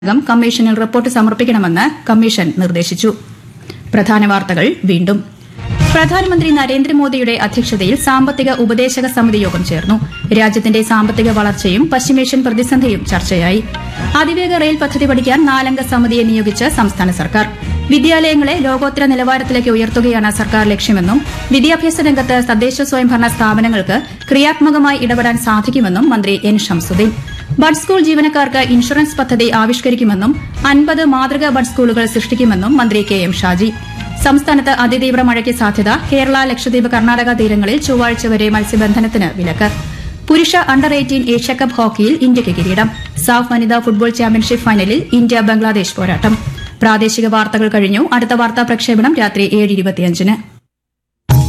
come കമ്മീഷനിൽ report സമർപ്പിക്കണമെന്ന് commission നിർദ്ദേശിച്ചു പ്രധാന വാർത്തകൾ വീണ്ടും പ്രധാനമന്ത്രി നരേന്ദ്രമോദിയുടെ അധ്യക്ഷതയിൽ സാമ്പത്തിക ഉപദേശക സമിതി യോഗം ചേർന്നു രാജ്യത്തിന്റെ സാമ്പത്തിക വളർച്ചയും പശ്ചിമേഷ്യൻ പ്രതിസന്ധിയും ചർച്ചയായി അതിവേഗ റെയിൽ പദ്ധതി പഠിക്കാൻ നാലംഗ സമിതിയെ നിയോഗിച്ച് സംസ്ഥാന സർക്കാർ വിദ്യാലയങ്ങളെ ലോകോത്തര നിലവാരത്തിലേക്ക് ഉയർത്തുകയാണ് സർക്കാർ ലക്ഷ്യമെന്നും വിദ്യാഭ്യാസ രംഗത്ത് തദ്ദേശ സ്വയംഭരണ സ്ഥാപനങ്ങൾക്ക് ക്രിയാത്മകമായി ഇടപെടാൻ സാധിക്കുമെന്നും മന്ത്രി എൻ ഷംസുദ്ദീൻ ബഡ് സ്കൂൾ ജീവനക്കാർക്ക് ഇൻഷുറൻസ് പദ്ധതി ആവിഷ്കരിക്കുമെന്നും അൻപത് മാതൃകാ ബഡ് സ്കൂളുകൾ സൃഷ്ടിക്കുമെന്നും മന്ത്രി കെ എം ഷാജി സംസ്ഥാനത്ത് അതിതീവ്ര മഴയ്ക്ക് സാധ്യത കേരള ലക്ഷദ്വീപ് കർണാടക തീരങ്ങളിൽ ചൊവ്വാഴ്ച വരെ മത്സ്യബന്ധനത്തിന് വിലക്ക് പുരുഷ അണ്ടർ എയ്റ്റീൻ ഏഷ്യാകപ്പ് ഹോക്കിയിൽ ഇന്ത്യയ്ക്ക് കിരീടം സാഫ് വനിതാ ഫുട്ബോൾ ചാമ്പ്യൻഷിപ്പ് ഫൈനലിൽ ഇന്ത്യ ബംഗ്ലാദേശ് പോരാട്ടം പ്രാദേശിക വാർത്തകൾ കഴിഞ്ഞു അടുത്ത വാർത്താ പ്രക്ഷേപണം രാത്രി ഏഴ് ഇരുപത്തിയഞ്ചിന്